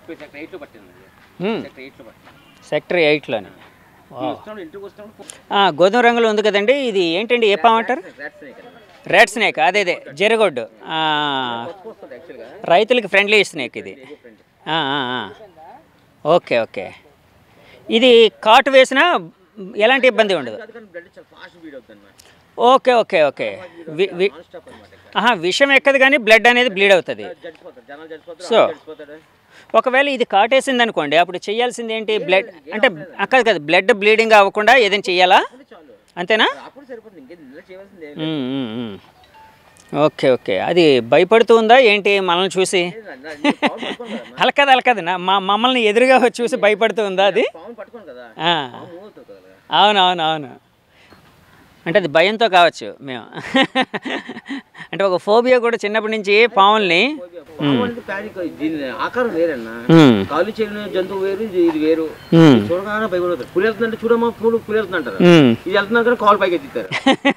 Sector ఎయిట్లో పట్టింది మ్మ్. Sector ఎయిట్లో పట్టింది సెక్టర్ ఎయిట్లోని వస్తున్నాడు ఇంటికి వస్తున్నాడు ఆ, గోధుమ రంగులో ఉంది కదండి ఇది ఏంటండి ఏ పాము అంటారు ర్యాట్ స్నేక్ అన్నమాట రెడ్ స్నేక్ అదే అదే జెరగొడ్డు ఆ, పసుపు వస్తుంది యాక్చువల్గా రైతులకి ఫ్రెండ్లీ స్నేక్ ఇది ఫ్రెండ్ ఆ, ఆ, ఆ. ఓకే ఓకే ఇది కాటు వేసినా ఎలాంటి ఇబ్బంది ఉండదు అది కానీ బ్లడ్ చాలా ఫాస్ట్ బీడ్ అవుతుంది అనమాట ఓకే ఓకే ఓకే వి- వి- నాన్ స్టాప్ అనమాట ఆహా విషం ఎక్కదు కానీ బ్లడ్ అనేది బ్లీడ్ అవుతుంది జడిపోతారు జనాలు జడిపోతారు సో. ఆడు జడిపోతాడు ఒకవేళ ఇది కాటేసింది అనుకోండి అప్పుడు చేయాల్సింది ఏంటి బ్లడ్ అంటే అక్కది కదా బ్లడ్ బ్లీడింగ్ అవ్వకుండా ఏదైనా చెయ్యాలా అంటే చాలు అంతేనా అప్పుడు సరిపోతుంది ఇంకేం ఇందులో చేయవలసింది ఏం ఉమ్, ఉమ్, ఉమ్. ఓకే ఓకే అది భయపడుతూ ఉందా ఏంటి మనల్ని చూసి లేదు. నా- నేను పాము పట్టుకోను కదా అమ్మా. అలకదు అలకదు నా మా మమ్మల్ని ఎదురుగా చూసి భయపడుతూ ఉందా అది పాము పట్టుకోను కదా ఆ. పాము మూవ్ అవుతుంది కదా అవును అవును అవును అంటే అది భయంతో కావచ్చు మేము అంటే ఒక ఫోబియా కూడా చిన్నప్పటి నుంచి పాముల్ని పాము అనేది ప్యానిక్ దీని ఆకారం వేరన్నా ఉమ్, కాలు చేయని జంతువు వేరు ఇది ఇది వేరు ఉమ్, చూడగానే భయపడతారు పులి వెళ్తుందంటే చూడమ్మా పూలు పులి వెళ్తుంది అంటారు ఉమ్. ఇది వెళ్తున్నా కానీ కాల్ పైకి ఎత్తిస్తారు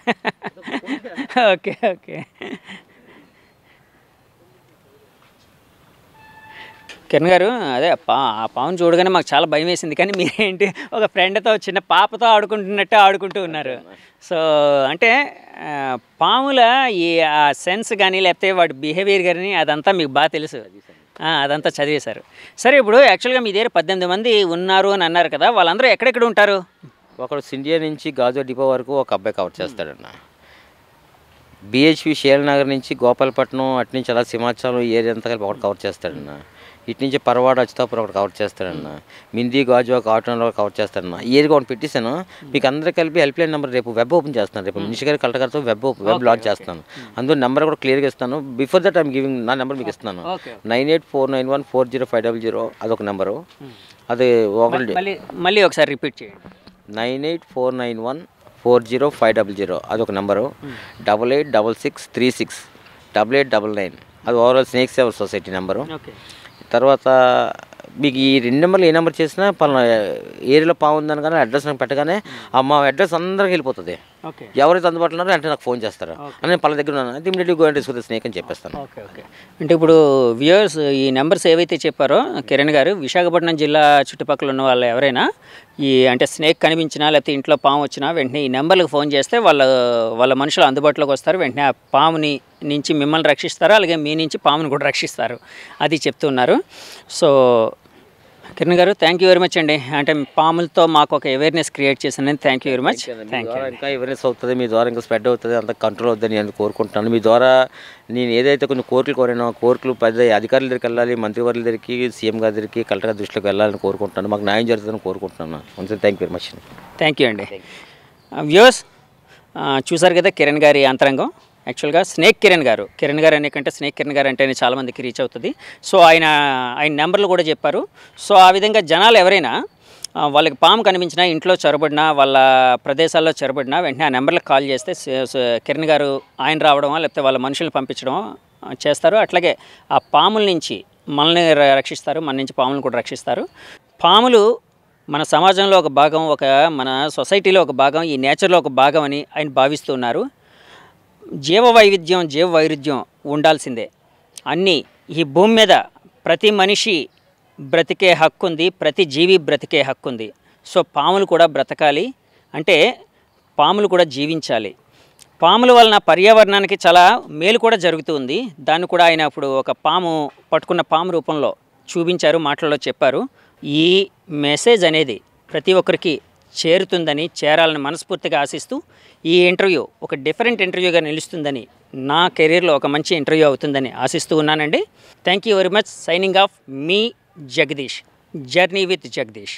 ఓకే ఓకే కిరణ్ గారు అదే పా ఆ పావును చూడగానే మాకు చాలా భయం వేసింది కానీ మీరేంటి ఒక ఫ్రెండ్తో చిన్న పాపతో ఆడుకుంటున్నట్టే ఆడుకుంటూ ఉన్నారు సో అంటే ఆ, పాముల ఈ ఆ సెన్స్ కానీ లేకపోతే వాడి బిహేవియర్ కానీ అదంతా మీకు బాగా తెలుసు ఆ, అదంతా చదివేశారు సరే ఇప్పుడు యాక్చువల్గా మీ దగ్గర పద్దెనిమిది మంది ఉన్నారు అని అన్నారు కదా వాళ్ళందరూ ఎక్కడెక్కడ ఉంటారు ఒకడు సిండియా నుంచి గాజు డిపో వరకు ఒక అబ్బాయి కవర్ చేస్తాడన్న బిహెచ్పి నగర్ నుంచి గోపాలపట్నం అటు నుంచి అలా సింహాచలం ఏరియా అంతా కలిపి ఒకటి కవర్ చేస్తాడన్న ఇటు నుంచి పరవాడ అచ్చుతాపురం ఒకటి కవర్ చేస్తాడన్న మింది గాజు ఒక ఆటోలో కవర్ చేస్తాడన్న ఈ ఏరియా ఒకటి పెట్టేశాను మీకు అందరూ కలిపి హెల్ప్ లైన్ నెంబర్ రేపు వెబ్ ఓపెన్ చేస్తాను రేపు మినిషి గారి కలెక్టర్ గారితో వెబ్ వెబ్ లాంచ్ చేస్తాను అందులో నెంబర్ కూడా క్లియర్గా ఇస్తాను బిఫోర్ దట్ ఐమ్ గివింగ్ నా నెంబర్ మీకు ఇస్తున్నాను okay nine eight four nine one four zero five double zero అదొక నెంబరు అది ఒకటి మళ్ళీ మళ్ళీ ఒకసారి రిపీట్ చేయండి nine eight four nine one four zero five double zero అదొక number double eight double six three six double eight double nine అది overall snake saver society number okay తర్వాత మీకు ఈ రెండు నెంబర్లు ఏ నెంబర్ చేసినా పలానా ఏరియాలో బాగుందని కానీ అడ్రస్ నాకు పెట్టగానే ఆ మా అడ్రస్ అందరికి వెళ్ళిపోతుంది ఓకే ఎవరైతే అందుబాటులో ఉన్నారో అంటే నాకు ఫోన్ చేస్తారు అని నేను పలానా దగ్గర ఉన్నాను అయితే ఇమీడియట్లీ గో అండ్ స్నేక్ అని చెప్పేస్తాను ఓకే ఓకే అంటే ఇప్పుడు వ్యూయర్స్ ఈ నెంబర్స్ ఏవైతే చెప్పారో కిరణ్ గారు విశాఖపట్నం జిల్లా చుట్టుపక్కల ఉన్న వాళ్ళు ఎవరైనా ఈ అంటే స్నేక్ కనిపించినా లేకపోతే ఇంట్లో పాము వచ్చినా వెంటనే ఈ నెంబర్లకు ఫోన్ చేస్తే వాళ్ళ వాళ్ళ మనుషులు అందుబాటులోకి వస్తారు వెంటనే ఆ పాముని నుంచి మిమ్మల్ని రక్షిస్తారు అలాగే మీ నుంచి పాముని కూడా రక్షిస్తారు అది చెప్తున్నారు సో కిరణ్ గారు థ్యాంక్ యూ వెరీ మచ్ అండి అంటే పాములతో మాకు ఒక అవేర్నెస్ క్రియేట్ చేశానని థ్యాంక్ యూ వెరీ మచ్ మీ థ్యాంక్ యూ ద్వారా ఇంకా అవేర్నెస్ అవుతుంది మీ ద్వారా ఇంకా స్ప్రెడ్ అవుతుంది అంత కంట్రోల్ అవుతుంది నేను కోరుకుంటున్నాను మీ ద్వారా నేను ఏదైతే కొన్ని కోరికలు కోరానో ఆ కోరికలు పెద్ద అధికారుల దగ్గరికి వెళ్ళాలి మంత్రివర్యుల దగ్గరికి సీఎం గారి దగ్గరికి కలెక్టర్ గారి దృష్టిలోకి వెళ్ళాలని కోరుకుంటున్నాను మాకు న్యాయం జరుగుతుందని కోరుకుంటున్నాను once thank you very much thank you అండి వ్యూస్ చూసారు కదా కిరణ్ గారి అంతరంగం యాక్చువల్గా స్నేక్ కిరణ్ గారు కిరణ్ గారు అనే కంటే స్నేక్ కిరణ్ గారు అంటేనే చాలామందికి రీచ్ అవుతుంది సో ఆయన ఆయన నెంబర్లు కూడా చెప్పారు సో ఆ విధంగా జనాలు ఎవరైనా ఆ, వాళ్ళకి పాము కనిపించినా ఇంట్లో చొరబడినా వాళ్ళ ప్రదేశాల్లో చొరబడినా వెంటనే ఆ నెంబర్లకు కాల్ చేస్తే స- స- కిరణ్ గారు ఆయన రావడమా లేకపోతే వాళ్ళ మనుషులు పంపించడం చేస్తారు అట్లాగే ఆ పాముల నుంచి మనల్ని ర- రక్షిస్తారు మన నుంచి పాములను కూడా రక్షిస్తారు పాములు మన సమాజంలో ఒక భాగం ఒక మన సొసైటీలో ఒక భాగం ఈ నేచర్లో ఒక భాగం అని ఆయన భావిస్తూ ఉన్నారు జీవ వైవిధ్యం జీవ వైరుధ్యం ఉండాల్సిందే అన్నీ ఈ భూమి మీద ప్రతి మనిషి బ్రతికే హక్కు ఉంది ప్రతి జీవి బ్రతికే హక్కు ఉంది సో పాములు కూడా బ్రతకాలి అంటే పాములు కూడా జీవించాలి పాముల వలన పర్యావరణానికి చాలా మేలు కూడా జరుగుతుంది దాన్ని కూడా ఆయన ఇప్పుడు ఒక పాము పట్టుకున్న పాము రూపంలో చూపించారు మాటల్లో చెప్పారు ఈ మెసేజ్ అనేది ప్రతి ఒక్కరికి చేరుతుందని చేరాలని మనస్ఫూర్తిగా ఆశిస్తూ ఈ ఇంటర్వ్యూ ఒక డిఫరెంట్ ఇంటర్వ్యూగా నిలుస్తుందని నా కెరీర్లో ఒక మంచి ఇంటర్వ్యూ అవుతుందని ఆశిస్తూ ఉన్నానండి thank you very much signing off మీ జగదీష్ జర్నీ విత్ జగదీష్